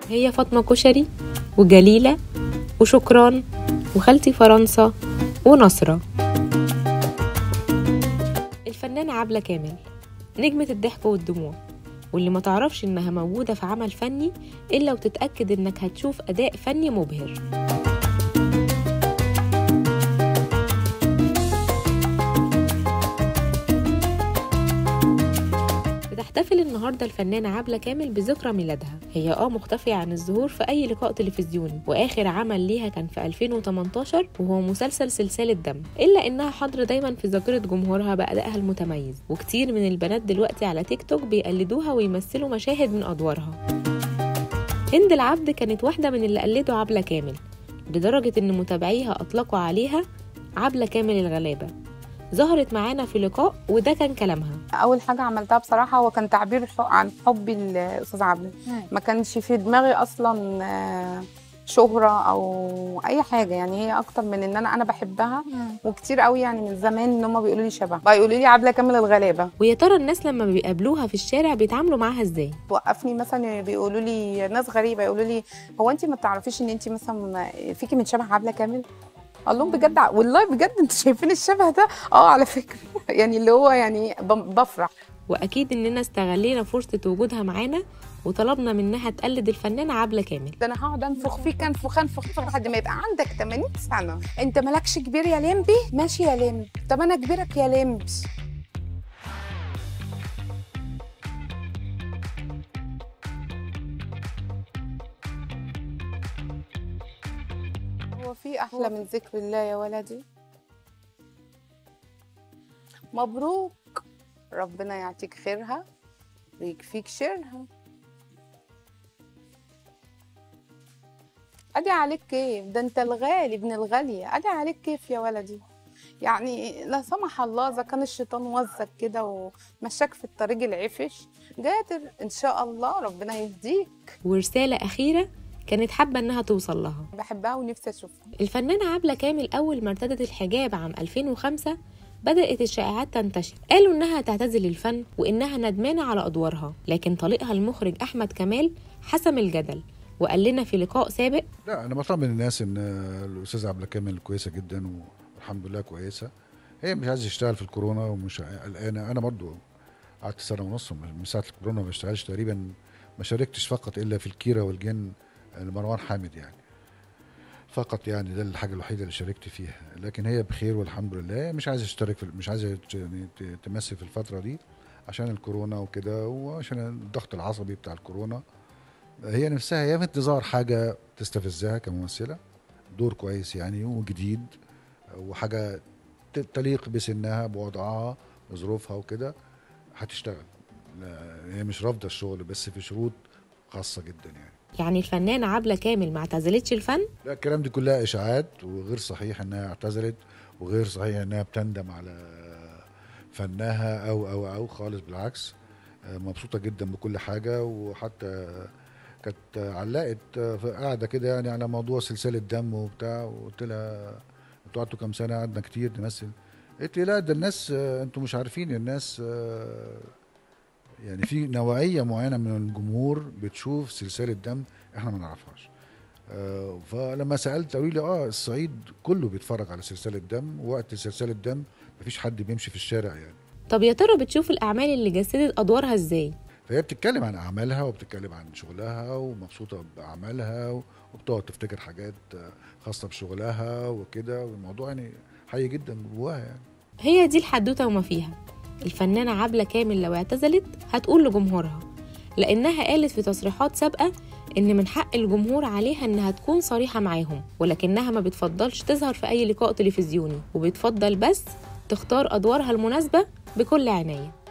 هي فاطمة كشري وجليلة وشكران وخالتي فرنسا ونصرة الفنانة عبلة كامل نجمة الضحك والدموع واللي ما تعرفش إنها موجودة في عمل فني إلا وتتأكد إنك هتشوف أداء فني مبهر بتحتفل النهاردة الفنانة عبلة كامل بذكرى ميلادها هي اه مختفية عن الظهور في أي لقاء تلفزيوني وآخر عمل ليها كان في 2018 وهو مسلسل سلسلة دم إلا إنها حاضرة دايما في ذاكرة جمهورها بأدائها المتميز وكتير من البنات دلوقتي على تيك توك بيقلدوها ويمثلوا مشاهد من أدوارها هند العبد كانت واحدة من اللي قلدوا عبلة كامل لدرجة إن متابعيها أطلقوا عليها عبلة كامل الغلابة ظهرت معانا في لقاء وده كان كلامها اول حاجه عملتها بصراحه هو كان تعبير ح- عن حبي للاستاذ عبله ما كانش في دماغي اصلا آه، شهره او اي حاجه يعني هي اكتر من ان انا انا بحبها وكتير قوي يعني من زمان ان هم بيقولوا لي شبه بقى يقولوا لي عبله كامل الغلابه ويا ترى الناس لما بيقابلوها في الشارع بيتعاملوا معاها ازاي وقفني مثلا بيقولوا لي ناس غريبه يقولوا لي هو انت ما تعرفيش ان انت مثلا فيكي من شبه عبله كامل اقول لهم بجد ع- والله بجد انتوا شايفين الشبه ده اه على فكره يعني اللي هو يعني ب- بفرح واكيد اننا استغلينا فرصه وجودها معانا وطلبنا منها تقلد الفنانه عبله كامل ده انا هقعد انفخ فيك انفخ انفخ انفخ لحد ما يبقى عندك 80 سنه انت مالكش كبير يا لمبي ماشي يا لمبي طب انا كبيرك يا لمبي هو في احلى من ذكر الله يا ولدي مبروك ربنا يعطيك خيرها ويكفيك شرها ادي عليك كيف ده انت الغالي ابن الغالية ادي عليك كيف يا ولدي يعني لا سمح الله اذا كان الشيطان وزك كده ومشاك في الطريق العفش قادر ان شاء الله ربنا يهديك ورساله اخيره كانت حابه انها توصل لها بحبها ونفسي اشوفها الفنانه عبله كامل اول ما ارتدت الحجاب عام 2005 بدأت الشائعات تنتشر قالوا إنها تعتزل الفن وإنها ندمانة على أدوارها لكن طليقها المخرج أحمد كمال حسم الجدل وقال لنا في لقاء سابق لا انا بطمن الناس ان الاستاذه عبله كامل كويسه جدا والحمد لله كويسه هي مش عايزه تشتغل في الكورونا ومش قلقانه انا برضو قعدت سنه ونص من ساعه الكورونا ما بشتغلش تقريبا ما شاركتش فقط الا في الكيره والجن لمروان حامد يعني فقط يعني ده الحاجه الوحيده اللي شاركت فيها لكن هي بخير والحمد لله مش عايزه تشترك في مش عايزه ت- يعني ت- تمثل في الفتره دي عشان الكورونا وكده وعشان الضغط العصبي بتاع الكورونا هي نفسها هي في انتظار حاجه تستفزها كممثله دور كويس يعني وجديد وحاجه ت- تليق بسنها بوضعها بظروفها وكده هتشتغل لا، هي مش رافضه الشغل بس في شروط خاصه جدا يعني يعني الفنانة عبلة كامل ما اعتزلتش الفن لا الكلام دي كلها اشاعات وغير صحيح انها اعتزلت وغير صحيح انها بتندم على فنها او او او خالص بالعكس آه، مبسوطه جدا بكل حاجه وحتى كانت علقت في قاعده كده يعني على موضوع سلسله دم وبتاع وقلت لها انتوا قعدتوا كام سنه قعدنا كتير نمثل قلت لي لا ده الناس آه، انتوا مش عارفين الناس آه، يعني في نوعيه معينه من الجمهور بتشوف سلسله دم احنا ما نعرفهاش آه، فلما سالت قالوا لي اه الصعيد كله بيتفرج على سلسله دم وقت سلسله دم مفيش حد بيمشي في الشارع يعني طب يا ترى بتشوف الأعمال اللي جسدت أدوارها إزاي؟ فهي بتتكلم عن اعمالها وبتتكلم عن شغلها ومبسوطه باعمالها وبتقعد تفتكر حاجات آه، خاصه بشغلها وكده والموضوع يعني حي جدا جواها يعني هي دي الحدوتة وما فيها الفنانة عبلة كامل لو اعتزلت هتقول لجمهورها لأنها قالت في تصريحات سابقة إن من حق الجمهور عليها إنها تكون صريحة معاهم ولكنها ما بتفضلش تظهر في أي لقاء تلفزيوني وبتفضل بس تختار أدوارها المناسبة بكل عناية